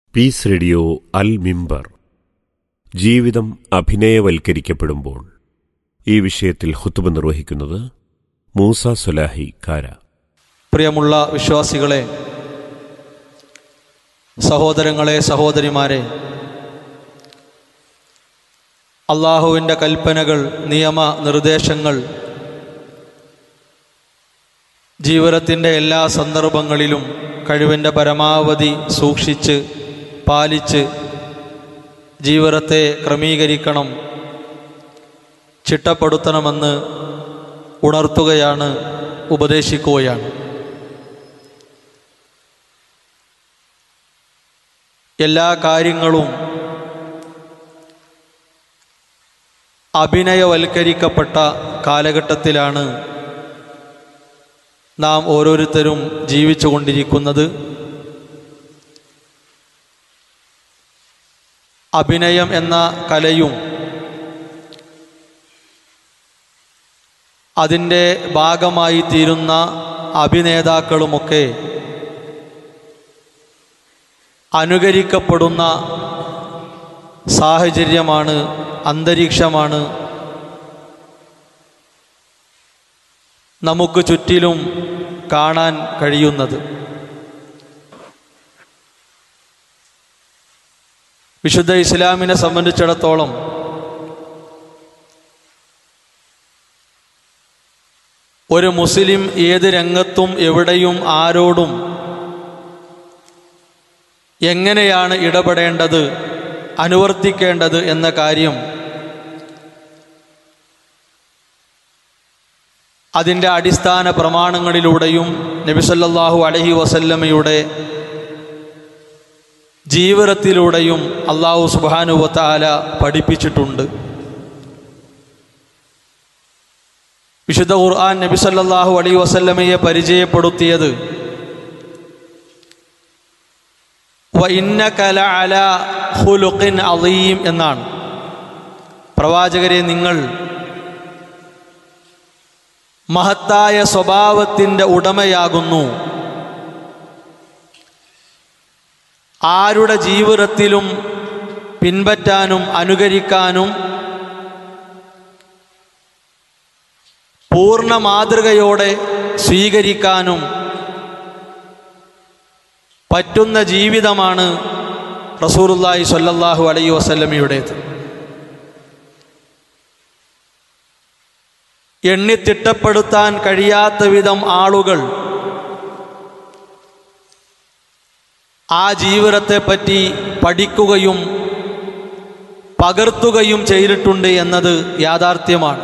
Piece radio അൽ മിമ്പർ ജീവിതം അഭിനയവൽക്കരിക്കപ്പെടുമ്പോൾ ഈ വിഷയത്തിൽ ഹുത്തുബ നിർവഹിക്കുന്നത് മൂസ സുലാഹി കാര പ്രിയമുള്ള വിശ്വാസികളെ സഹോദരങ്ങളെ സഹോദരിമാരെ അള്ളാഹുവിൻ്റെ കൽപ്പനകൾ നിയമ നിർദ്ദേശങ്ങൾ ജീവിതത്തിൻ്റെ എല്ലാ സന്ദർഭങ്ങളിലും കഴിവിൻ്റെ പരമാവധി സൂക്ഷിച്ച് പാലിച്ച് ജീവിതത്തെ ക്രമീകരിക്കണം ചിട്ടപ്പെടുത്തണമെന്ന് ഉണർത്തുകയാണ് ഉപദേശിക്കുകയാണ് എല്ലാ കാര്യങ്ങളും അഭിനയവൽക്കരിക്കപ്പെട്ട കാലഘട്ടത്തിലാണ് നാം ഓരോരുത്തരും ജീവിച്ചു കൊണ്ടിരിക്കുന്നത് അഭിനയം എന്ന കലയും അതിൻ്റെ ഭാഗമായി തീരുന്ന അഭിനേതാക്കളുമൊക്കെ അനുകരിക്കപ്പെടുന്ന സാഹചര്യമാണ് അന്തരീക്ഷമാണ് നമുക്ക് ചുറ്റിലും കാണാൻ കഴിയുന്നത് വിശുദ്ധ ഇസ്ലാമിനെ സംബന്ധിച്ചിടത്തോളം ഒരു മുസ്ലിം ഏത് രംഗത്തും എവിടെയും ആരോടും എങ്ങനെയാണ് ഇടപെടേണ്ടത് അനുവർത്തിക്കേണ്ടത് എന്ന കാര്യം അതിൻ്റെ അടിസ്ഥാന പ്രമാണങ്ങളിലൂടെയും നബിസല്ലാഹു അലഹി വസല്ലമയുടെ ജീവിതത്തിലൂടെയും അള്ളാഹു സുബാനുവത്താല പഠിപ്പിച്ചിട്ടുണ്ട് വിശുദ്ധ ഖുർആൻ നബി സല്ലല്ലാഹു അലൈഹി വസല്ലമയെ പരിചയപ്പെടുത്തിയത് വ ഇന്നക ലഅലാ ഖുലുഖിൻ അളീം എന്നാണ് പ്രവാചകരെ നിങ്ങൾ മഹത്തായ സ്വഭാവത്തിൻ്റെ ഉടമയാകുന്നു ആരുടെ ജീവിതത്തിലും പിൻപറ്റാനും അനുകരിക്കാനും പൂർണ്ണ മാതൃകയോടെ സ്വീകരിക്കാനും പറ്റുന്ന ജീവിതമാണ് റസൂറുല്ലാഹി സ്വല്ലല്ലാഹു അലൈഹി വസല്ലമയുടേത് എണ്ണിത്തിട്ടപ്പെടുത്താൻ കഴിയാത്ത വിധം ആളുകൾ ആ ജീവിതത്തെപ്പറ്റി പഠിക്കുകയും പകർത്തുകയും ചെയ്തിട്ടുണ്ട് എന്നത് യാഥാർത്ഥ്യമാണ്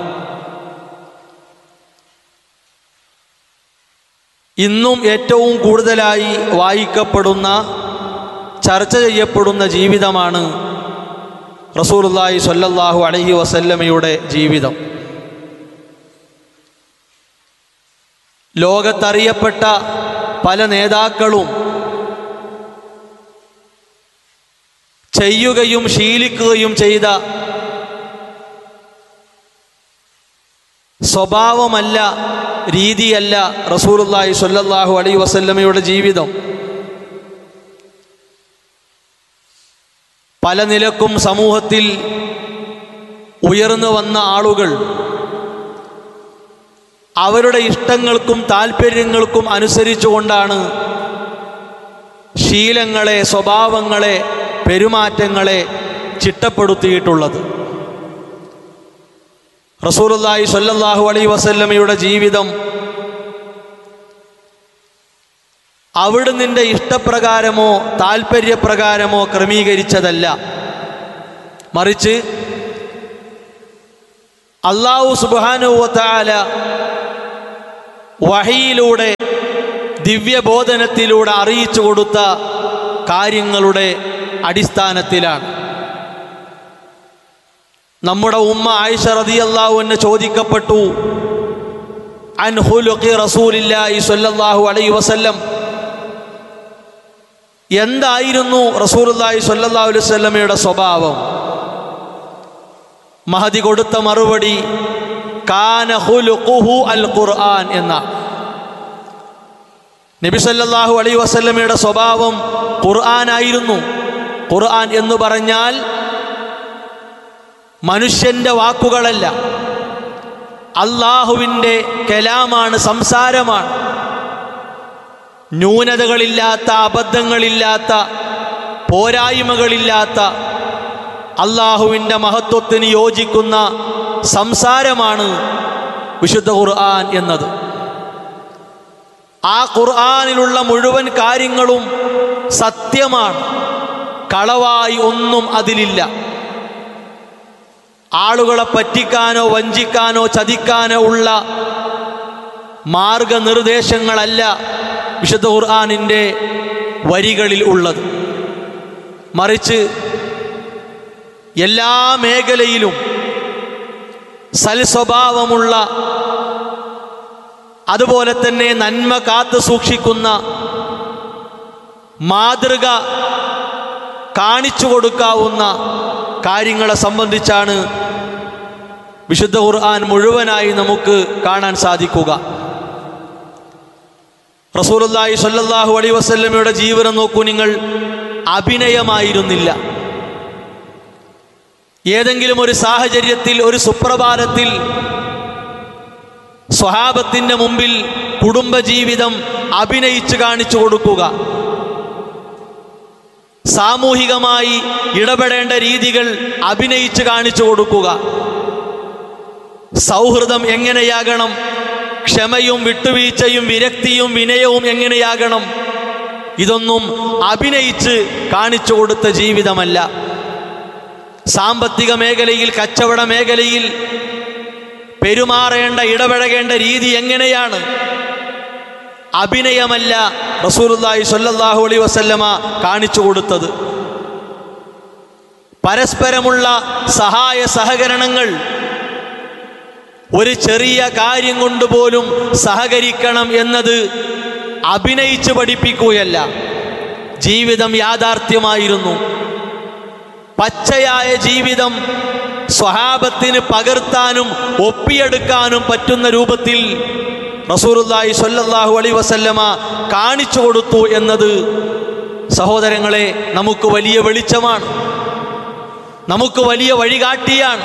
ഇന്നും ഏറ്റവും കൂടുതലായി വായിക്കപ്പെടുന്ന ചർച്ച ചെയ്യപ്പെടുന്ന ജീവിതമാണ് റസൂലുള്ളാഹി സ്വല്ലല്ലാഹു അലൈഹി വസല്ലമയുടെ ജീവിതം ലോകത്തറിയപ്പെട്ട പല നേതാക്കളും ചെയ്യുകയും ശീലിക്കുകയും ചെയ്ത സ്വഭാവമല്ല രീതിയല്ല റസൂലുള്ളാഹി സ്വല്ലല്ലാഹു അലൈഹി വസല്ലമയുടെ ജീവിതം പല നിലക്കും സമൂഹത്തിൽ ഉയർന്നു വന്ന ആളുകൾ അവരുടെ ഇഷ്ടങ്ങൾക്കും താല്പര്യങ്ങൾക്കും അനുസരിച്ചുകൊണ്ടാണ് ശീലങ്ങളെ സ്വഭാവങ്ങളെ പെരുമാറ്റങ്ങളെ ചിട്ടപ്പെടുത്തിയിട്ടുള്ളത് റസൂലുള്ളാഹി സ്വല്ലല്ലാഹു അലൈഹി വസല്ലമയുടെ ജീവിതം അവിടുന്നിൻ്റെ ഇഷ്ടപ്രകാരമോ താല്പര്യപ്രകാരമോ ക്രമീകരിച്ചതല്ല മറിച്ച് അള്ളാഹു സുബാനുവത്താല വഹയിലൂടെ ദിവ്യബോധനത്തിലൂടെ അറിയിച്ചു കൊടുത്ത കാര്യങ്ങളുടെ അടിസ്ഥാനത്തിലാണ് നമ്മുടെ ഉമ്മ ആയിഷ റളിയല്ലാഹു അൻഹ ചോദിക്കപ്പെട്ടു അൻ ഹുലുഖി റസൂലില്ലാഹി സ്വല്ലല്ലാഹു അലൈഹി വസല്ലം എന്തായിരുന്നു റസൂലുള്ളാഹി സ്വല്ലല്ലാഹു അലൈഹി വസല്ലമയുടെ സ്വഭാവം മഹദി കൊടുത്ത മറുപടി കാന ഹുലുഖുഹു അൽ ഖുർആൻ എന്ന നബി സല്ലല്ലാഹു അലൈഹി വസല്ലമയുടെ സ്വഭാവം ഖുർആനായിരുന്നു ഖുർആൻ എന്ന് പറഞ്ഞാൽ മനുഷ്യന്റെ വാക്കുകളല്ല അള്ളാഹുവിൻ്റെ കലാമാണ് സംസാരമാണ് ന്യൂനതകളില്ലാത്ത അബദ്ധങ്ങളില്ലാത്ത പോരായ്മകളില്ലാത്ത അള്ളാഹുവിൻ്റെ മഹത്വത്തിന് യോജിക്കുന്ന സംസാരമാണ് വിശുദ്ധ ഖുർആൻ എന്നത് ആ ഖുർആനിലുള്ള മുഴുവൻ കാര്യങ്ങളും സത്യമാണ് കളവായി ഒന്നും അതിലില്ല ആളുകളെ പറ്റിക്കാനോ വഞ്ചിക്കാനോ ചതിക്കാനോ ഉള്ള മാർഗനിർദ്ദേശങ്ങളല്ല വിശുദ്ധ ഖുർആാനിൻ്റെ വരികളിൽ ഉള്ളത് മറിച്ച് എല്ലാ മേഖലയിലും സൽസ്വഭാവമുള്ള അതുപോലെ തന്നെ നന്മ കാത്തു സൂക്ഷിക്കുന്ന മാതൃക കാണിച്ചു കൊടുക്കാവുന്ന കാര്യങ്ങളെ സംബന്ധിച്ചാണ് വിശുദ്ധ ഖുർആൻ മുഴുവനായി നമുക്ക് കാണാൻ സാധിക്കുക റസൂലുള്ളാഹി സ്വല്ലല്ലാഹു അലൈഹി വസല്ലമയുടെ ജീവനം നോക്കൂ നിങ്ങൾ അഭിനയമായിരുന്നില്ല ഏതെങ്കിലും ഒരു സാഹചര്യത്തിൽ ഒരു സുപ്രഭാതത്തിൽ സ്വഹാബത്തിന്റെ മുമ്പിൽ കുടുംബജീവിതം അഭിനയിച്ച് കാണിച്ചു കൊടുക്കുക സാമൂഹികമായി ഇടപെടേണ്ട രീതികൾ അഭിനയിച്ച് കാണിച്ചു കൊടുക്കുക സൗഹൃദം എങ്ങനെയാകണം ക്ഷമയും വിട്ടുവീഴ്ചയും വിരക്തിയും വിനയവും എങ്ങനെയാകണം ഇതൊന്നും അഭിനയിച്ച് കാണിച്ചു കൊടുത്ത ജീവിതമല്ല സാമ്പത്തിക മേഖലയിൽ കച്ചവട മേഖലയിൽ പെരുമാറേണ്ട ഇടപഴകേണ്ട രീതി എങ്ങനെയാണ് അഭിനയമല്ല റസൂലുള്ളാഹി സ്വല്ലല്ലാഹു അലൈഹി വസല്ലമ കാണിച്ചു കൊടുത്തത് പരസ്പരമുള്ള സഹായ സഹകരണങ്ങൾ ഒരു ചെറിയ കാര്യം കൊണ്ട് പോലും സഹകരിക്കണം എന്നത് അഭിനയിച്ച് പഠിപ്പിക്കുകയല്ല ജീവിതം യാഥാർത്ഥ്യമായിരുന്നു പച്ചയായ ജീവിതം സ്വഹാബത്തിന് പകർത്താനും ഒപ്പിയെടുക്കാനും പറ്റുന്ന രൂപത്തിൽ റസൂറുല്ലാഹി സ്വല്ലല്ലാഹു അലൈ വസല്ലമ കാണിച്ചു കൊടുത്തു എന്നത് സഹോദരങ്ങളെ നമുക്ക് വലിയ വെളിച്ചമാണ് നമുക്ക് വലിയ വഴികാട്ടിയാണ്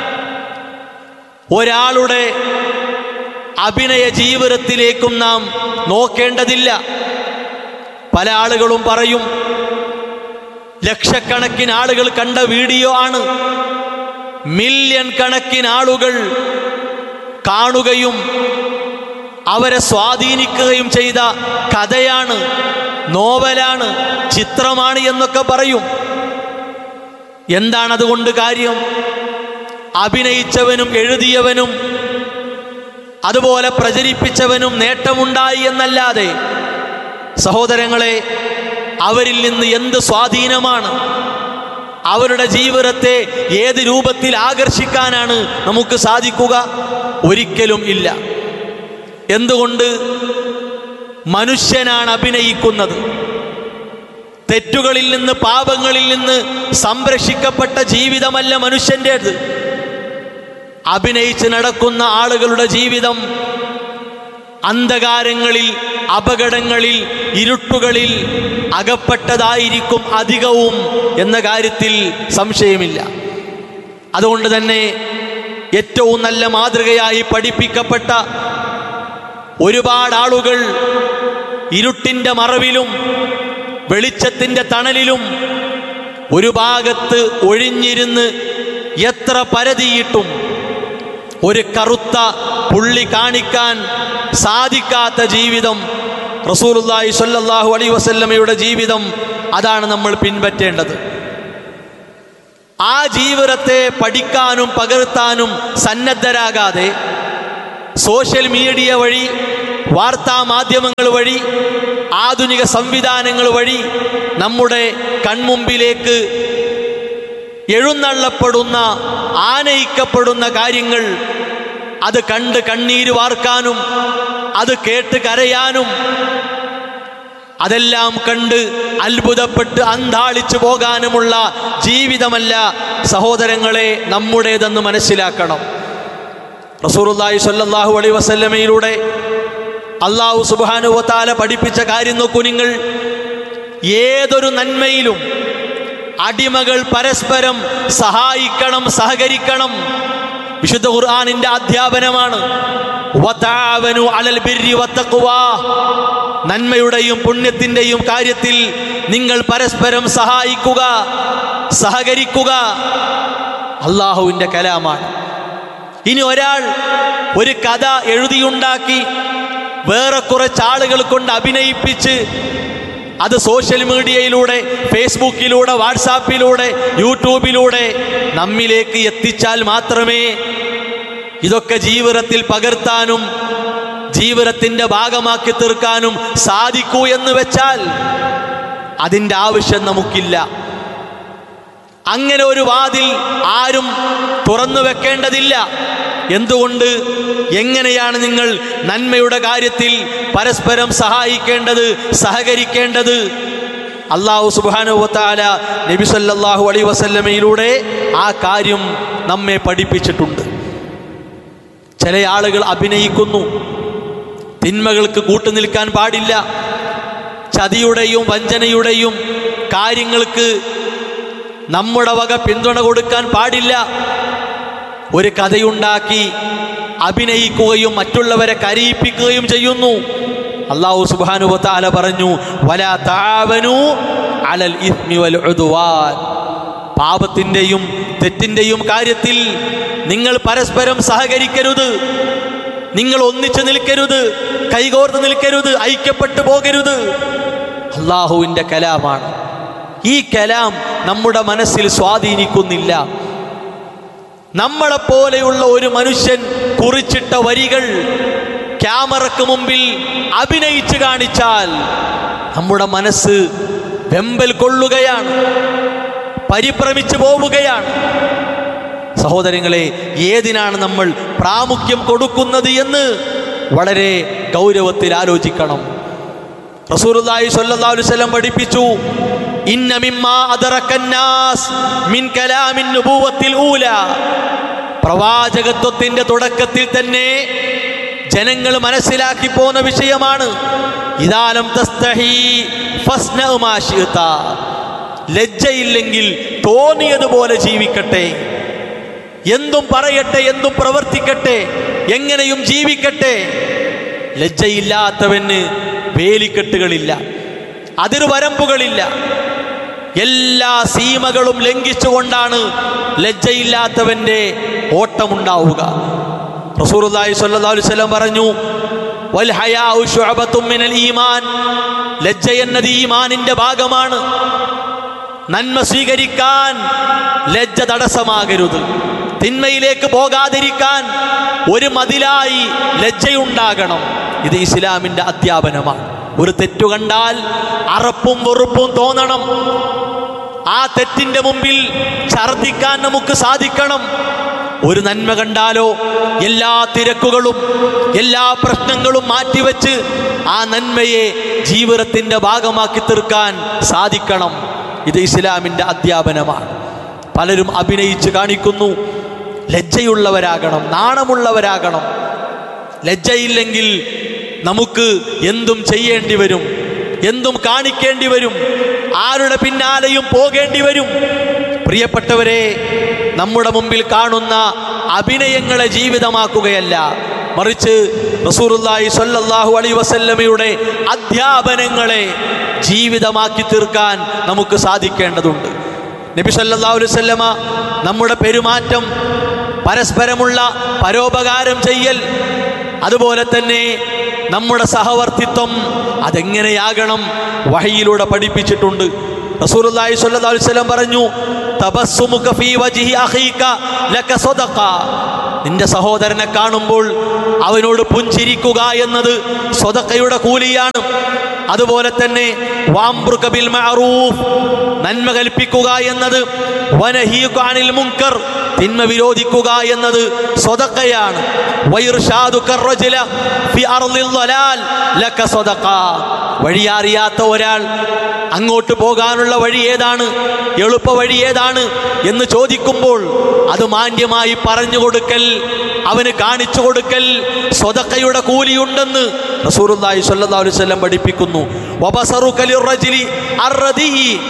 ഒരാളുടെ അഭിനയ ജീവിതത്തിലേക്കും നാം നോക്കേണ്ടതില്ല പല ആളുകളും പറയും ലക്ഷക്കണക്കിന് ആളുകൾ കണ്ട വീഡിയോ ആണ് മില്യൺ കണക്കിന് ആളുകൾ കാണുകയും അവരെ സ്വാധീനിക്കുകയും ചെയ്ത കഥയാണ് നോവലാണ് ചിത്രമാണ് എന്നൊക്കെ പറയും എന്താണ് അതുകൊണ്ട് കാര്യം അഭിനയിച്ചവനും എഴുതിയവനും അതുപോലെ പ്രചരിപ്പിച്ചവനും നേട്ടമുണ്ടായി എന്നല്ലാതെ സഹോദരങ്ങളെ അവരിൽ നിന്ന് എന്ത് സ്വാധീനമാണ് അവരുടെ ജീവിതത്തെ ഏത് രൂപത്തിൽ ആകർഷിക്കാനാണ് നമുക്ക് സാധിക്കുക ഒരിക്കലും ഇല്ല എന്തുകൊണ്ട് മനുഷ്യനാണ് അഭിനയിക്കുന്നത് തെറ്റുകളിൽ നിന്ന് പാപങ്ങളിൽ നിന്ന് സംരക്ഷിക്കപ്പെട്ട ജീവിതമല്ല മനുഷ്യൻ്റേത് അഭിനയിച്ച് നടക്കുന്ന ആളുകളുടെ ജീവിതം അന്ധകാരങ്ങളിൽ അപകടങ്ങളിൽ ഇരുട്ടുകളിൽ അകപ്പെട്ടതായിരിക്കും അധികവും എന്ന കാര്യത്തിൽ സംശയമില്ല അതുകൊണ്ട് തന്നെ ഏറ്റവും നല്ല മാതൃകയായി പഠിപ്പിക്കപ്പെട്ട ഒരുപാട് ആളുകൾ ഇരുട്ടിൻ്റെ മറവിലും വെളിച്ചത്തിൻ്റെ തണലിലും ഒരു ഭാഗത്ത് ഒഴിഞ്ഞിരുന്ന് എത്ര പരതിയിട്ടും ഒരു കറുത്ത പുള്ളി കാണിക്കാൻ സാധിക്കാത്ത ജീവിതം റസൂലുള്ളാഹി സ്വല്ലല്ലാഹു അലൈഹി വസല്ലമയുടെ ജീവിതം അതാണ് നമ്മൾ പിൻപറ്റേണ്ടത് ആ ജീവിതത്തെ പഠിക്കാനും പകർത്താനും സന്നദ്ധരാകാതെ സോഷ്യൽ മീഡിയ വഴി വാർത്താ മാധ്യമങ്ങൾ വഴി ആധുനിക സംവിധാനങ്ങൾ വഴി നമ്മുടെ കൺമുമ്പിലേക്ക് എഴുന്നള്ളപ്പെടുന്ന ആനയിക്കപ്പെടുന്ന കാര്യങ്ങൾ അത് കണ്ട് കണ്ണീര് വാർക്കാനും അത് കേട്ട് കരയാനും അതെല്ലാം കണ്ട് അത്ഭുതപ്പെട്ട് അന്താളിച്ചു പോകാനുമുള്ള ജീവിതമല്ല സഹോദരങ്ങളെ നമ്മുടേതെന്ന് മനസ്സിലാക്കണം റസൂറുല്ലാഹി സ്വല്ലല്ലാഹു അലൈഹി വസല്ലമയിലൂടെ അള്ളാഹു സുബാനുവത്താല പഠിപ്പിച്ച കാര്യം നോക്കൂ നിങ്ങൾ ഏതൊരു നന്മയിലും അടിമകൾ പരസ്പരം സഹായിക്കണം സഹകരിക്കണം വിശുദ്ധ ഖുർആാനിന്റെ അധ്യാപനമാണ് വതആവനു അലൽ ബിർരി വത്തഖ്വാ. നന്മയുടെയും പുണ്യത്തിന്റെയും കാര്യത്തിൽ നിങ്ങൾ പരസ്പരം സഹായിക്കുക സഹകരിക്കുക അള്ളാഹുവിന്റെ കലാമാണ് ഇനി ഒരാൾ ഒരു കഥ എഴുതിയുണ്ടാക്കി വേറെ കുറച്ച് ആളുകൾ കൊണ്ട് അഭിനയിപ്പിച്ച് അത് സോഷ്യൽ മീഡിയയിലൂടെ ഫേസ്ബുക്കിലൂടെ വാട്സാപ്പിലൂടെ യൂട്യൂബിലൂടെ നമ്മിലേക്ക് എത്തിച്ചാൽ മാത്രമേ ഇതൊക്കെ ജീവിതത്തിൽ പകർത്താനും ജീവിതത്തിന്റെ ഭാഗമാക്കി തീർക്കാനും സാധിക്കൂ എന്ന് വെച്ചാൽ അതിൻ്റെ ആവശ്യം നമുക്കില്ല അങ്ങനെ ഒരു വാതിൽ ആരും തുറന്നു വെക്കേണ്ടതില്ല എന്തുകൊണ്ട് എങ്ങനെയാണ് നിങ്ങൾ നന്മയുടെ കാര്യത്തിൽ പരസ്പരം സഹായിക്കേണ്ടത് സഹകരിക്കേണ്ടത് അള്ളാഹു സുബാനുവത്താല നബി സല്ലല്ലാഹു അലൈ വസല്ലമയിലൂടെ ആ കാര്യം നമ്മെ പഠിപ്പിച്ചിട്ടുണ്ട് ചില ആളുകൾ അഭിനയിക്കുന്നു തിന്മകൾക്ക് കൂട്ടുനിൽക്കാൻ പാടില്ല ചതിയുടെയും വഞ്ചനയുടെയും കാര്യങ്ങൾക്ക് നമ്മുടെ വക പിന്തുണ കൊടുക്കാൻ പാടില്ല ഒരു കഥയുണ്ടാക്കി അഭിനയിക്കുകയും മറ്റുള്ളവരെ കരയിപ്പിക്കുകയും ചെയ്യുന്നു അള്ളാഹു സുബാനുവത്താല പറഞ്ഞു വലാ താവനു അലൽ ഇസ്മി വൽ ഉദ്വാൻ പാപത്തിൻ്റെയും തെറ്റിൻ്റെയും കാര്യത്തിൽ നിങ്ങൾ പരസ്പരം സഹകരിക്കരുത് നിങ്ങൾ ഒന്നിച്ചു നിൽക്കരുത് കൈകോർത്ത് നിൽക്കരുത് ഐക്യപ്പെട്ടു പോകരുത് അള്ളാഹുവിൻ്റെ കലാമാണ് ഈ കലാം നമ്മുടെ മനസ്സിൽ സ്വാധീനിക്കുന്നില്ല നമ്മളെപ്പോലെയുള്ള ഒരു മനുഷ്യൻ കുറിച്ചിട്ട വരികൾ ക്യാമറക്ക് മുമ്പിൽ അഭിനയിച്ച് കാണിച്ചാൽ നമ്മുടെ മനസ്സ് വെമ്പൽ കൊള്ളുകയാണ് പരിഭ്രമിച്ചു പോവുകയാണ് സഹോദരങ്ങളെ ഏതിനാണ് നമ്മൾ പ്രാമുഖ്യം കൊടുക്കുന്നത് എന്ന് വളരെ ഗൗരവത്തിൽ ആലോചിക്കണം റസൂലുള്ളാഹി സ്വല്ലല്ലാഹു അലൈഹി വസല്ലം പഠിപ്പിച്ചു ഇന്ന മിമ്മാ അദറക്കന്നാസ് മിൻ കലാമിൻ നുബുവത്തിൽ ഊല പ്രവാചകത്വത്തിന്റെ തുടക്കത്തിൽ തന്നെ ജനങ്ങൾ മനസ്സിലാക്കി പോന്ന വിഷയമാണ് ഇതാലം തസ്തഹി ഫസ്ന മാ ശിഅത. ലജ്ജയില്ലെങ്കിൽ തോന്നിയതുപോലെ ജീവിക്കട്ടെ എന്തും പറയട്ടെ എന്തും പ്രവർത്തിക്കട്ടെ എങ്ങനെയും ജീവിക്കട്ടെ ലജ്ജയില്ലാത്തവന് വേലിക്കെട്ടുകളില്ല അതിർവരമ്പുകളില്ല എല്ലാ സീമകളും ലംഘിച്ചുകൊണ്ടാണ് ലജ്ജയില്ലാത്തവന്റെ ഓട്ടമുണ്ടാവുക റസൂലുള്ളാഹി സ്വല്ലല്ലാഹു അലൈഹി വസല്ലം പറഞ്ഞു വൽ ഹയാഉ ശുഅബത്തും മിനൽ ഈമാൻ ലജ്ജ എന്നത് ഈമാനിന്റെ ഭാഗമാണ് നന്മ സ്വീകരിക്കാൻ ലജ്ജ തടസ്സമാകരുത് തിന്മയിലേക്ക് പോകാതിരിക്കാൻ ഒരു മതിലായി ലജ്ജയുണ്ടാകണം ഇത് ഇസ്ലാമിന്റെ അധ്യാപനമാണ് ഒരു തെറ്റു കണ്ടാൽ അറപ്പും വെറുപ്പും തോന്നണം ആ തെറ്റിന്റെ മുമ്പിൽ ഛർദിക്കാൻ നമുക്ക് സാധിക്കണം ഒരു നന്മ കണ്ടാലോ എല്ലാ തിരക്കുകളും എല്ലാ പ്രശ്നങ്ങളും മാറ്റിവെച്ച് ആ നന്മയെ ജീവിതത്തിന്റെ ഭാഗമാക്കി തീർക്കാൻ സാധിക്കണം ഇത് ഇസ്ലാമിന്റെ അധ്യാപനമാണ് പലരും അഭിനയിച്ച് കാണിക്കുന്നു ലജ്ജയുള്ളവരാകണം നാണമുള്ളവരാകണം ലജ്ജയില്ലെങ്കിൽ നമുക്ക് എന്തും ചെയ്യേണ്ടി വരും എന്തും കാണിക്കേണ്ടി വരും ആരുടെ പിന്നാലെയും പോകേണ്ടി വരും പ്രിയപ്പെട്ടവരെ നമ്മുടെ മുമ്പിൽ കാണുന്ന അഭിനയങ്ങളെ ജീവിതമാക്കുകയല്ല മറിച്ച് റസൂലുള്ളാഹി സ്വല്ലല്ലാഹു അലൈഹി വസല്ലമയുടെ അധ്യാപനങ്ങളെ ജീവിതമാക്കി തീർക്കാൻ നമുക്ക് സാധിക്കേണ്ടതുണ്ട് നബി സല്ലല്ലാഹു അലൈഹി വസല്ലമ നമ്മുടെ പെരുമാറ്റം പരസ്പരമുള്ള പരോപകാരം ചെയ്യൽ അതുപോലെ തന്നെ നമ്മുടെ സഹവർത്തിത്വം അതെങ്ങനെയാകണം വഹയിലൂടെ പഠിപ്പിച്ചിട്ടുണ്ട് റസൂലുള്ളാഹി സ്വല്ലല്ലാഹു അലൈഹി വസല്ലം പറഞ്ഞു തബസ്സുമുക ഫീ വജ്ഹി അഖീക ലക സദഖ നിന്റെ സഹോദരനെ കാണുമ്പോൾ അവനോട് പുഞ്ചിരിക്കുക എന്നത് സ്വതക്കയുടെ കൂലിയാണ് അതുപോലെ തന്നെ വാംബ്രുക ബിൽ മഅറൂഫ് നന്മ കൽപ്പിക്കുക എന്നത് വനഹീക അനിൽ മുൻകർ തിന്മ വിരോധിക്കുക എന്നത് സ്വതക്കയാണ് വൈർഷാദുക الرجل في أرض الضلال لك صدقة വഴിയറിയാത്ത ഒരാൾ അങ്ങോട്ട് പോകാനുള്ള വഴി ഏതാണ് എളുപ്പ വഴി ഏതാണ് എന്ന് ചോദിക്കുമ്പോൾ അത് മാന്യമായി പറഞ്ഞു കൊടുക്കൽ അവന് കാണിച്ചു കൊടുക്കൽ സ്വതക്കയുടെ കൂലിയുണ്ടെന്ന് റസൂലുള്ളാഹി സ്വല്ലല്ലാഹു അലൈഹി വസല്ലം പഠിപ്പിക്കുന്നു വബസറുക ലിർറജിലി അർറദിഇ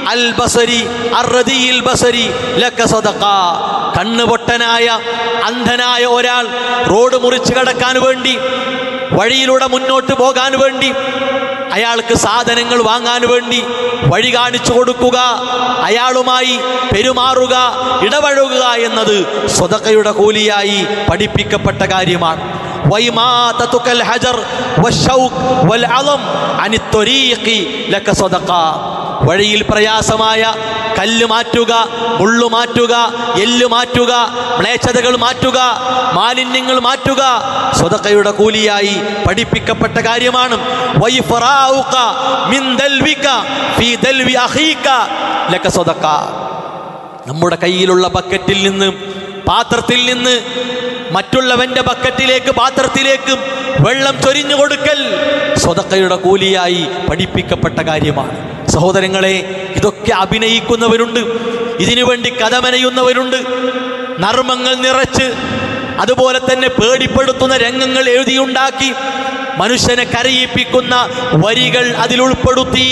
അൽ ബസരി അർറദിയിൽ ബസരി ലക്ക സദഖ കണ്ണ് പൊട്ടനായ അന്ധനായ ഒരാൾ റോഡ് മുറിച്ച് കടക്കാൻ വേണ്ടി വഴിയിലൂടെ മുന്നോട്ട് പോകാൻ വേണ്ടി അയാൾക്ക് സാധനങ്ങൾ വാങ്ങാൻ വേണ്ടി വഴി കാണിച്ചു കൊടുക്കുക അയാളുമായി പെരുമാറുക ഇടപഴകുക എന്നത് സ്വതക്കയുടെ കൂലിയായി പഠിപ്പിക്കപ്പെട്ട കാര്യമാണ് وإماتتك الحجر والشوك والعظم عن الطريق لك صدقة വഴിയിൽ പ്രയാസമായ കല്ല് മാറ്റുക മുള്ളു മാറ്റുക എല്ല് മാറ്റുക മ്ലേച്ഛതകൾ മാറ്റുക മാലിന്യങ്ങൾ മാറ്റുക സ്വതക്കയുടെ കൂലിയായി പഠിപ്പിക്കപ്പെട്ട കാര്യമാണ് വൈഫറാവുക മിൻ ദൽവിക ഫീ ദൽവി അഖീക ലക സ്വതക്ക നമ്മുടെ കയ്യിലുള്ള ബക്കറ്റിൽ നിന്ന് പാത്രത്തിൽ നിന്ന് മറ്റുള്ളവന്റെ ബക്കറ്റിലേക്ക് പാത്രത്തിലേക്ക് വെള്ളം ചൊരിഞ്ഞു കൊടുക്കൽ സ്വതക്കയുടെ കൂലിയായി പഠിപ്പിക്കപ്പെട്ട കാര്യമാണ് സഹോദരങ്ങളെ ഇതൊക്കെ അഭിനയിക്കുന്നവരുണ്ട് ഇതിനുവേണ്ടി കഥമനയുന്നവരുണ്ട് നർമ്മങ്ങൾ നിറച്ച് അതുപോലെ തന്നെ പേടിപ്പെടുത്തുന്ന രംഗങ്ങൾ എഴുതിയുണ്ടാക്കി മനുഷ്യനെ കരയിപ്പിക്കുന്ന വരികൾ അതിൽ ഉൾപ്പെടുത്തി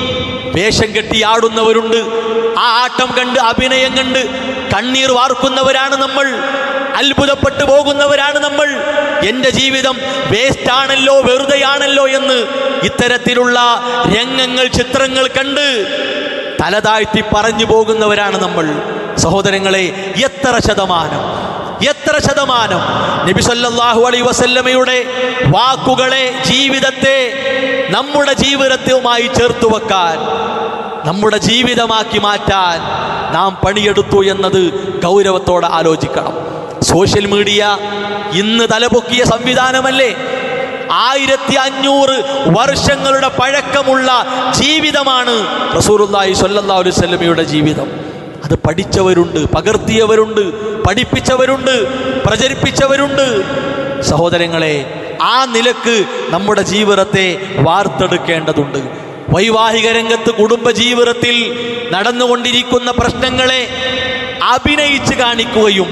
വേഷം കെട്ടി ആടുന്നവരുണ്ട് ആ ആട്ടം കണ്ട് അഭിനയം കണ്ട് കണ്ണീർ വാർക്കുന്നവരാണ് നമ്മൾ അത്ഭുതപ്പെട്ടു പോകുന്നവരാണ് നമ്മൾ എൻ്റെ ജീവിതം വേസ്റ്റ് ആണല്ലോ വെറുതെയാണല്ലോ എന്ന് ഇത്തരത്തിലുള്ള രംഗങ്ങൾ ചിത്രങ്ങൾ കണ്ട് തലതാഴ്ത്തി പറഞ്ഞു പോകുന്നവരാണ് നമ്മൾ സഹോദരങ്ങളെ എത്ര ശതമാനം എത്ര ശതമാനം നബി സല്ലല്ലാഹു അലൈഹി വസല്ലമയുടെ വാക്കുകളെ ജീവിതത്തെ നമ്മുടെ ജീവിതവുമായി ചേർത്ത് വെക്കാൻ നമ്മുടെ ജീവിതമാക്കി മാറ്റാൻ നാം പണിയെടുത്തു എന്നത് ഗൗരവത്തോടെ ആലോചിക്കണം സോഷ്യൽ മീഡിയ ഇന്ന് തലപൊക്കിയ സംവിധാനമല്ലേ ആയിരത്തി അഞ്ഞൂറ് വർഷങ്ങളുടെ പഴക്കമുള്ള ജീവിതമാണ് റസൂറുല്ലാഹി സ്വല്ലല്ലാഹു അലൈഹി വസല്ലമയുടെ ജീവിതം അത് പഠിച്ചവരുണ്ട് പകർത്തിയവരുണ്ട് പഠിപ്പിച്ചവരുണ്ട് പ്രചരിപ്പിച്ചവരുണ്ട് സഹോദരങ്ങളെ ആ നിലക്ക് നമ്മുടെ ജീവിതത്തെ വാർത്തെടുക്കേണ്ടതുണ്ട് വൈവാഹിക രംഗത്ത് കുടുംബ ജീവിതത്തിൽ നടന്നുകൊണ്ടിരിക്കുന്ന പ്രശ്നങ്ങളെ അഭിനയിച്ച് കാണിക്കുകയും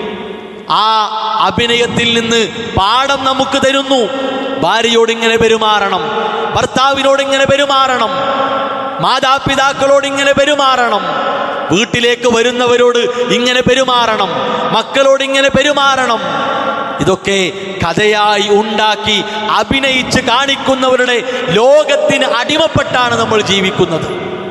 ആ അഭിനയത്തിൽ നിന്ന് പാഠം നമുക്ക് തരുന്നു ഭാര്യയോട് ഇങ്ങനെ പെരുമാറണം ഭർത്താവിനോട് ഇങ്ങനെ പെരുമാറണം മാതാപിതാക്കളോട് ഇങ്ങനെ പെരുമാറണം വീട്ടിലേക്ക് വരുന്നവരോട് ഇങ്ങനെ പെരുമാറണം മക്കളോട് ഇങ്ങനെ പെരുമാറണം ഇതൊക്കെ കഥയായി ഉണ്ടാക്കി അഭിനയിച്ച് കാണിക്കുന്നവരുടെ ലോകത്തിന് അടിമപ്പെട്ടാണ് നമ്മൾ ജീവിക്കുന്നത്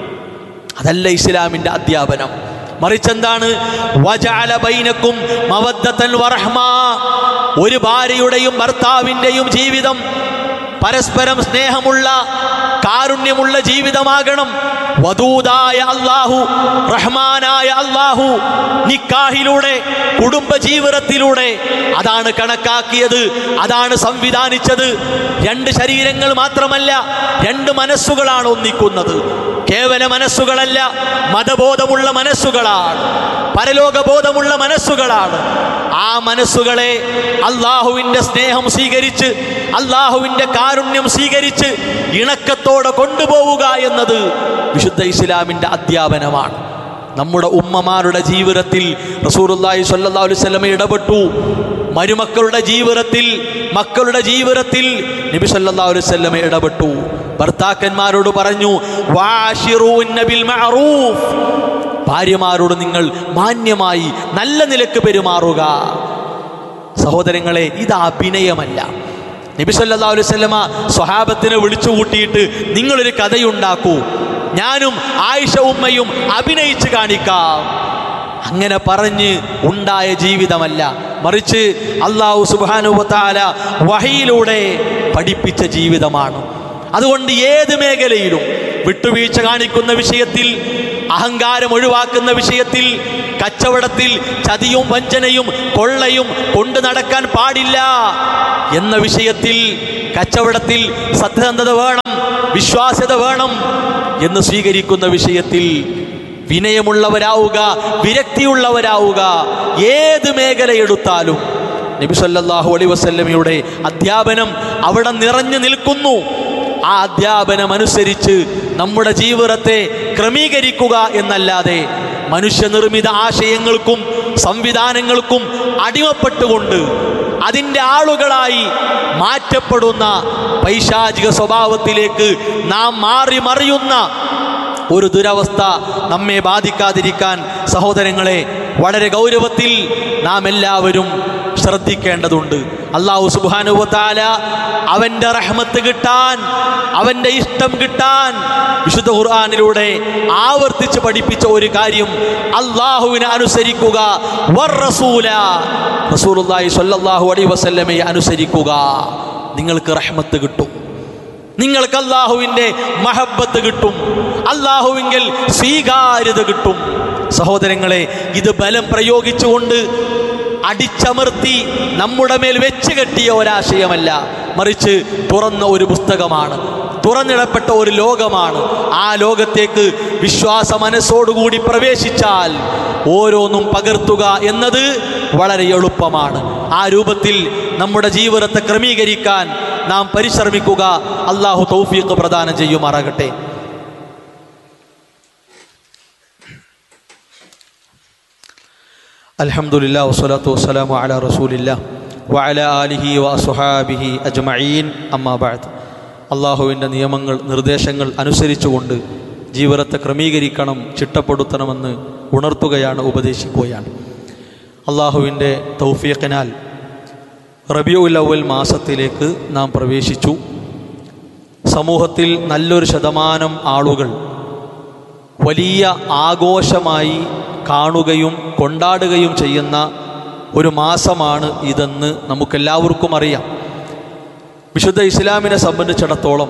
അതല്ല ഇസ്ലാമിന്റെ അധ്യാപനം മറിച്ചെന്താണ് വജഅല ബൈനക്കും മവദ്ദത്തൻ വറഹ്മ ഒരു ഭാര്യയുടെയും ഭർത്താവിൻ്റെയും ജീവിതം പരസ്പരം സ്നേഹമുള്ള കാരുണ്യമുള്ള ജീവിതമാകണം വധൂതായ അള്ളാഹു റഹ്മാനായ അള്ളാഹു നിക്കാഹിലൂടെ കുടുംബ ജീവിതത്തിലൂടെ അതാണ് കണക്കാക്കിയത് അതാണ് സംവിധാനിച്ചത് രണ്ട് ശരീരങ്ങൾ മാത്രമല്ല രണ്ട് മനസ്സുകളാണ് ഒന്നിക്കുന്നത് കേവല മനസ്സുകളല്ല മതബോധമുള്ള മനസ്സുകളാണ് പരലോകബോധമുള്ള മനസ്സുകളാണ് ആ മനസ്സുകളെ അള്ളാഹുവിൻ്റെ സ്നേഹം സ്വീകരിച്ച് അള്ളാഹുവിൻ്റെ കാരുണ്യം സ്വീകരിച്ച് ഇണക്കത്തോടെ കൊണ്ടുപോവുക എന്നത് വിശുദ്ധ ഇസ്ലാമിൻ്റെ അധ്യാപനമാണ് നമ്മുടെ ഉമ്മമാരുടെ ജീവിതത്തിൽ റസൂലുള്ളാഹി സ്വല്ലല്ലാഹു അലൈഹി വസല്ലം ഇടപെട്ടു മരുമക്കളുടെ ജീവിതത്തിൽ മക്കളുടെ ജീവിതത്തിൽ നബി സല്ലല്ലാഹു അലൈഹി വസല്ലം ഇടപെട്ടു ഭർത്താക്കന്മാരോട് പറഞ്ഞു വാഷിറൂന്ന ബിൽ മഅറൂഫ് ഭാര്യമാരോട് നിങ്ങൾ മാന്യമായി നല്ല നിലക്ക് പെരുമാറുക സഹോദരങ്ങളെ ഇത് അഭിനയമല്ല നബി സല്ലല്ലാഹു അലൈഹി വസല്ലമ സ്വഹാബത്തിനെ വിളിച്ചു കൂട്ടിയിട്ട് നിങ്ങളൊരു കഥയുണ്ടാക്കൂ ഞാനും ആയിഷ ഉമ്മയും അഭിനയിച്ച് കാണിക്കാം അങ്ങനെ പറഞ്ഞ് ഉണ്ടായ ജീവിതമല്ല മറിച്ച് അള്ളാഹു സുബാനുവത്താല വഹയിലൂടെ പഠിപ്പിച്ച ജീവിതമാണ് അതുകൊണ്ട് ഏത് മേഖലയിലും വിട്ടുവീഴ്ച കാണിക്കുന്ന വിഷയത്തിൽ അഹങ്കാരം ഒഴിവാക്കുന്ന വിഷയത്തിൽ കച്ചവടത്തിൽ ചതിയും വഞ്ചനയും കൊള്ളയും കൊണ്ടു നടക്കാൻ പാടില്ല എന്ന വിഷയത്തിൽ കച്ചവടത്തിൽ സത്യസന്ധത വേണം വിശ്വാസ്യത വേണം എന്ന് സ്വീകരിക്കുന്ന വിഷയത്തിൽ വിനയമുള്ളവരാവുക വിരക്തിയുള്ളവരാവുക ഏത് മേഖല എടുത്താലും നബി സല്ലല്ലാഹു അലൈഹി വസല്ലമയുടെ അധ്യാപനം അവിടെ നിറഞ്ഞു നിൽക്കുന്നു ആ അധ്യാപനം അനുസരിച്ച് നമ്മുടെ ജീവിതത്തെ ക്രമീകരിക്കുക എന്നല്ലാതെ മനുഷ്യനിർമ്മിത ആശയങ്ങൾക്കും സംവിധാനങ്ങൾക്കും അടിമപ്പെട്ടുകൊണ്ട് അതിൻ്റെ ആളുകളായി മാറ്റപ്പെടുന്ന പൈശാചിക സ്വഭാവത്തിലേക്ക് നാം മാറി മറിയുന്ന ഒരു ദുരവസ്ഥ നമ്മെ ബാധിക്കാതിരിക്കാൻ സഹോദരങ്ങളെ വളരെ ഗൗരവത്തിൽ നാം എല്ലാവരും ശ്രദ്ധിക്കേണ്ടതുണ്ട് അള്ളാഹു സുബാനുവത്താല അവന്റെ റഹ്മത്ത് കിട്ടാൻ അവന്റെ ഇഷ്ടം കിട്ടാൻ വിശുദ്ധ ഖുർആാനിലൂടെ ആവർത്തിച്ച് പഠിപ്പിച്ച ഒരു കാര്യം അള്ളാഹുവിനെ അനുസരിക്കുക വർ റസൂല റസൂലുള്ളാഹി സ്വല്ലല്ലാഹു അലൈഹി വസല്ലമയെ അനുസരിക്കുക നിങ്ങൾക്ക് റഹ്മത്ത് കിട്ടും നിങ്ങൾക്ക് അള്ളാഹുവിൻ്റെ മഹബത്ത് കിട്ടും അള്ളാഹുവിങ്കിൽ സ്വീകാര്യത കിട്ടും സഹോദരങ്ങളെ ഇത് ബലം പ്രയോഗിച്ചുകൊണ്ട് അടിച്ചമർത്തി നമ്മുടെ മേൽ വെച്ച് കെട്ടിയ ഒരാശയമല്ല മറിച്ച് തുറന്ന ഒരു പുസ്തകമാണ് തുറന്നിടപ്പെട്ട ഒരു ലോകമാണ് ആ ലോകത്തേക്ക് വിശ്വാസ മനസ്സോടുകൂടി പ്രവേശിച്ചാൽ ഓരോന്നും പകർത്തുക എന്നത് വളരെ എളുപ്പമാണ് ആ രൂപത്തിൽ നമ്മുടെ ജീവിതത്തെ ക്രമീകരിക്കാൻ നാം പരിശ്രമിക്കുക അള്ളാഹു തൗഫീഖ് പ്രദാനം ചെയ്യുമാറാകട്ടെ അൽഹംദുലില്ലാ വസ്സലാത്തു വസ്സലാമു അലാ റസൂലില്ലാ വഅല ആലിഹി വഅസ്ഹാബിഹി അജ്മഈൻ അമ്മാ ബഅദ് അള്ളാഹുവിൻ്റെ നിയമങ്ങൾ നിർദ്ദേശങ്ങൾ അനുസരിച്ചുകൊണ്ട് ജീവിതത്തെ ക്രമീകരിക്കണം ചിട്ടപ്പെടുത്തണമെന്ന് ഉണർത്തുകയാണ് ഉപദേശിക്കുകയാണ് അള്ളാഹുവിൻ്റെ തൗഫീഖിനാൽ റബിയുൽ അവൽ മാസത്തിലേക്ക് നാം പ്രവേശിച്ചു സമൂഹത്തിൽ നല്ലൊരു ശതമാനം ആളുകൾ വലിയ ആഘോഷമായി കാണുകയും കൊണ്ടാടുകയും ചെയ്യുന്ന ഒരു മാസമാണ് ഇതെന്ന് നമുക്കെല്ലാവർക്കും അറിയാം വിശുദ്ധ ഇസ്ലാമിനെ സംബന്ധിച്ചിടത്തോളം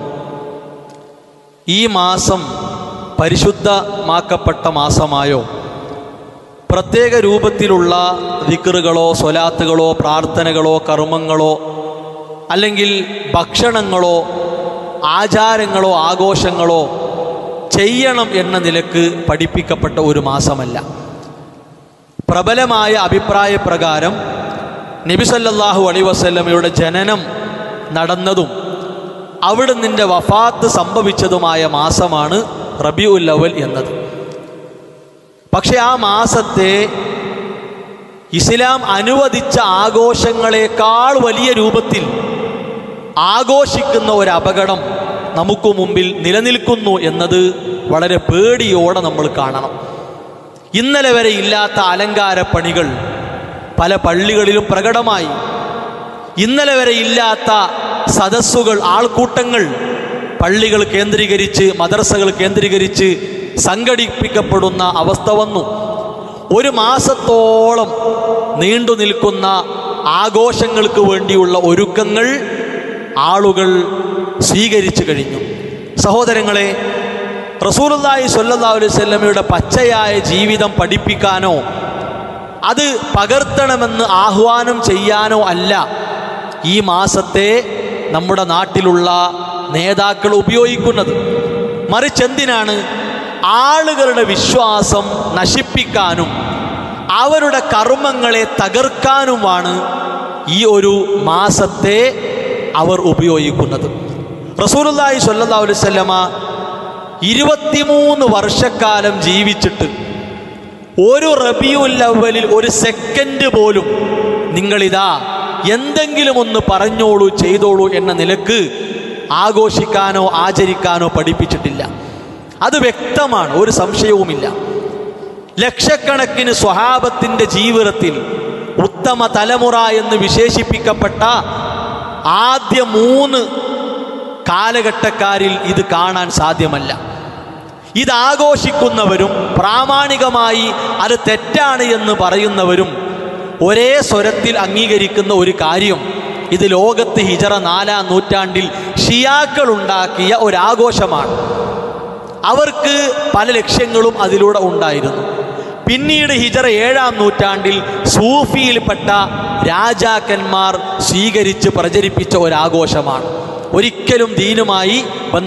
ഈ മാസം പരിശുദ്ധമാക്കപ്പെട്ട മാസമായോ പ്രത്യേക രൂപത്തിലുള്ള ദിക്കറുകളോ സ്വലാത്തുകളോ പ്രാർത്ഥനകളോ കർമ്മങ്ങളോ അല്ലെങ്കിൽ ഭക്ഷണങ്ങളോ ആചാരങ്ങളോ ആഘോഷങ്ങളോ ചെയ്യണം എന്ന നിലക്ക് പഠിപ്പിക്കപ്പെട്ട ഒരു മാസമല്ല പ്രബലമായ അഭിപ്രായ പ്രകാരം നബിസല്ലാഹു അലൈ വസല്ലമയുടെ ജനനം നടന്നതും അവിടെ നിന്റെ വഫാത്ത് സംഭവിച്ചതുമായ മാസമാണ് റബിയുൽ അവൽ എന്നത് പക്ഷെ ആ മാസത്തെ ഇസ്ലാം അനുവദിച്ച ആഘോഷങ്ങളെക്കാൾ വലിയ രൂപത്തിൽ ആഘോഷിക്കുന്ന ഒരു അപകടം നമുക്ക് മുമ്പിൽ നിലനിൽക്കുന്നു എന്നത് വളരെ പേടിയോടെ നമ്മൾ കാണണം ഇന്നലെ വരെ ഇല്ലാത്ത അലങ്കാര പണികൾ പല പള്ളികളിലും പ്രകടമായി ഇന്നലെ വരെ ഇല്ലാത്ത സദസ്സുകൾ ആൾക്കൂട്ടങ്ങൾ പള്ളികൾ കേന്ദ്രീകരിച്ച് മദർസകൾ കേന്ദ്രീകരിച്ച് സംഘടിപ്പിക്കപ്പെടുന്ന അവസ്ഥ വന്നു ഒരു മാസത്തോളം നീണ്ടു നിൽക്കുന്ന ആഘോഷങ്ങൾക്ക് വേണ്ടിയുള്ള ഒരുക്കങ്ങൾ ആളുകൾ സ്വീകരിച്ചു കഴിഞ്ഞു സഹോദരങ്ങളെ റസൂലുള്ളാഹി സ്വല്ലല്ലാഹു അലൈഹി വസല്ലമയുടെ പച്ചയായ ജീവിതം പഠിപ്പിക്കാനോ അത് പകർത്തണമെന്ന് ആഹ്വാനം ചെയ്യാനോ അല്ല ഈ മാസത്തെ നമ്മുടെ നാട്ടിലുള്ള നേതാക്കൾ ഉപയോഗിക്കുന്നത് മറിച്ച് എന്തിനാണ് ആളുകളുടെ വിശ്വാസം നശിപ്പിക്കാനും അവരുടെ കർമ്മങ്ങളെ തകർക്കാനുമാണ് ഈ ഒരു മാസത്തെ അവർ ഉപയോഗിക്കുന്നത് റസൂലുള്ളാഹി സ്വല്ലല്ലാഹു അലൈഹി വസല്ലമ ഇരുപത്തിമൂന്ന് വർഷക്കാലം ജീവിച്ചിട്ട് ഒരു റബിയുൽ അവലിൽ ഒരു സെക്കൻഡ് പോലും നിങ്ങളിതാ എന്തെങ്കിലും ഒന്ന് പറഞ്ഞോളൂ ചെയ്തോളൂ എന്ന നിലക്ക് ആഘോഷിക്കാനോ ആചരിക്കാനോ പഠിപ്പിച്ചിട്ടില്ല അത് വ്യക്തമാണ് ഒരു സംശയവുമില്ല ലക്ഷക്കണക്കിന് സ്വഹാബത്തിൻ്റെ ജീവിതത്തിൽ ഉത്തമ തലമുറ എന്ന് വിശേഷിപ്പിക്കപ്പെട്ട ആദ്യ മൂന്ന് കാലഘട്ടക്കാരിൽ ഇത് കാണാൻ സാധ്യമല്ല ഇത് ആഘോഷിക്കുന്നവരും പ്രാമാണികമായി അത് തെറ്റാണ് എന്ന് പറയുന്നവരും ഒരേ സ്വരത്തിൽ അംഗീകരിക്കുന്ന ഒരു കാര്യം ഇത് ലോകത്ത് ഹിജറ നാലാം നൂറ്റാണ്ടിൽ ഷിയാക്കൾ ഉണ്ടാക്കിയ ഒരാഘോഷമാണ് അവർക്ക് പല ലക്ഷ്യങ്ങളും അതിലൂടെ ഉണ്ടായിരുന്നു പിന്നീട് ഹിജറ ഏഴാം നൂറ്റാണ്ടിൽ സൂഫിയിൽപ്പെട്ട രാജാക്കന്മാർ സ്വീകരിച്ച് പ്രചരിപ്പിച്ച ഒരാഘോഷമാണ് ഒരിക്കലും ദീനുമായി ബന്ധ